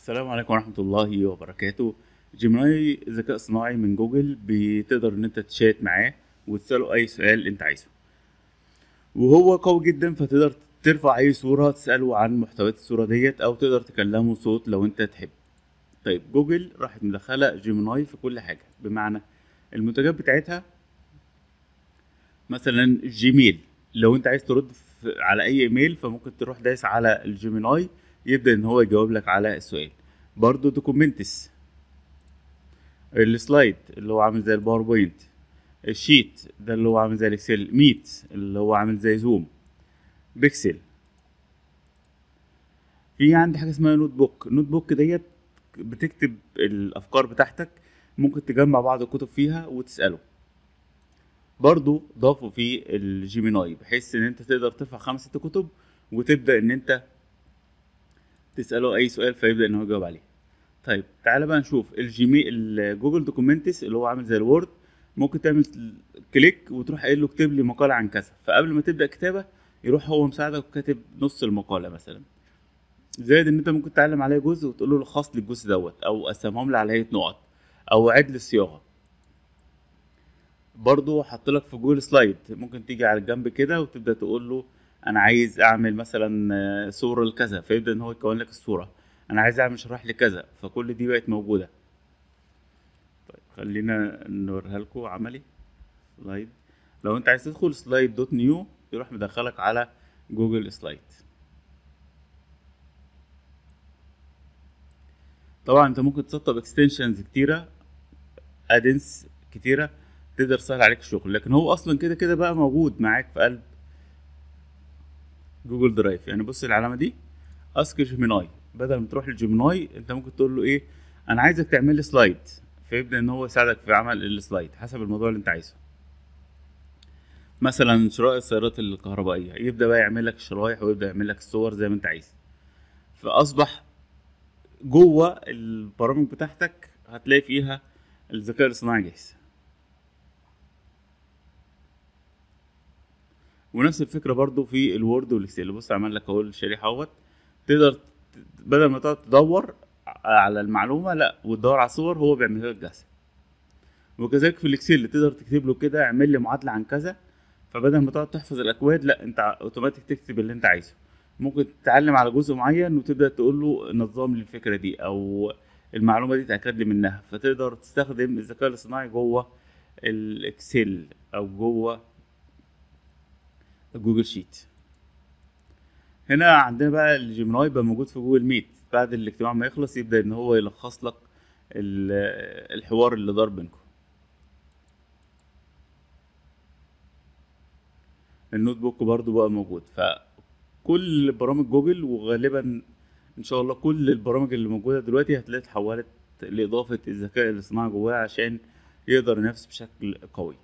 السلام عليكم ورحمة الله وبركاته جيميناي ذكاء صناعي من جوجل بتقدر ان انت تشات معاه وتسأله اي سؤال انت عايزه وهو قوي جدا فتقدر ترفع اي صورة تسأله عن محتويات الصورة ديت او تقدر تكلمه صوت لو انت تحب طيب جوجل راحت مدخلة جيميناي في كل حاجة بمعنى المنتجات بتاعتها مثلا جيميل لو انت عايز ترد في- على اي ايميل فممكن تروح دايس على الجيميناي يبدأ ان هو يجاوب لك على السؤال برضو دوكومنتس السلايد اللي هو عامل زي الباوربوينت الشيت ده اللي هو عامل زي الاكسل ميت اللي هو عامل زي زوم بيكسل في عندي حاجه اسمها نوت بوك نوت بوك ديت بتكتب الافكار بتاعتك ممكن تجمع بعض الكتب فيها وتساله برضو ضافوا في الجيميناي بحيث ان انت تقدر ترفع خمس ست كتب وتبدا ان انت تساله اي سؤال فيبدا ان هو يجاوب عليه طيب تعالى بقى نشوف الجيميل الجوجل دوكيومنتس اللي هو عامل زي الوورد ممكن تعمل كليك وتروح قايل له اكتب لي مقالة عن كذا فقبل ما تبدأ كتابة يروح هو مساعدك وكاتب نص المقالة مثلا زائد ان انت ممكن تعلم عليه جزء وتقول له لخص لي الجزء دوت او قسمهم لي على هيئة نقط او عد لي الصياغة برضو حط لك في جوجل سلايد ممكن تيجي على الجنب كده وتبدأ تقول له انا عايز اعمل مثلا آه، صورة لكذا فيبدأ ان هو يكون لك الصورة انا عايز اعمل شرح لكذا فكل دي بقت موجودة طيب خلينا نوريها لكم عملي سلايد لو انت عايز تدخل سلايد دوت نيو يروح مدخلك على جوجل سلايد طبعا انت ممكن تسطب اكستنشنز كتيرة ادنس كتيرة تقدر تسهل عليك الشغل لكن هو اصلا كده كده بقى موجود معاك في قلب جوجل درايف يعني بص العلامة دي اسك جيميناي بدل ما تروح للجيميناي انت ممكن تقول له ايه انا عايزك تعمل لي سلايد فيبدا ان هو يساعدك في عمل السلايد حسب الموضوع اللي انت عايزه مثلا شراء السيارات الكهربائيه يبدا بقى يعمل لك الشرايح ويبدا يعمل لك الصور زي ما انت عايز فاصبح جوه البرامج بتاعتك هتلاقي فيها الذكاء الاصطناعي جاهز ونفس الفكره برضو في الوورد والاكسل بص عمل لك اهو الشريحه اهوت تقدر ت- بدل ما تقعد تدور على المعلومه لا وتدور على الصور هو بيعملها لك جاهزه وكذلك في الاكسل تقدر تكتب له كده اعمل لي معادله عن كذا فبدل ما تقعد تحفظ الاكواد لا انت اوتوماتيك تكتب اللي انت عايزه ممكن تتعلم على جزء معين وتبدا تقول له نظم لي الفكره دي او المعلومه دي تاكد لي منها فتقدر تستخدم الذكاء الاصطناعي جوه الاكسل او جوه جوجل شيت هنا عندنا بقى الجيميناي بقى موجود في جوجل ميت بعد الاجتماع ما يخلص يبدأ ان هو يلخص لك ال- الحوار اللي دار بينكم النوت بوك برضو بقى موجود فكل برامج جوجل وغالبا ان شاء الله كل البرامج اللي موجوده دلوقتي هتلاقي اتحولت لاضافه الذكاء الاصطناعي جواها عشان يقدر ينافس بشكل قوي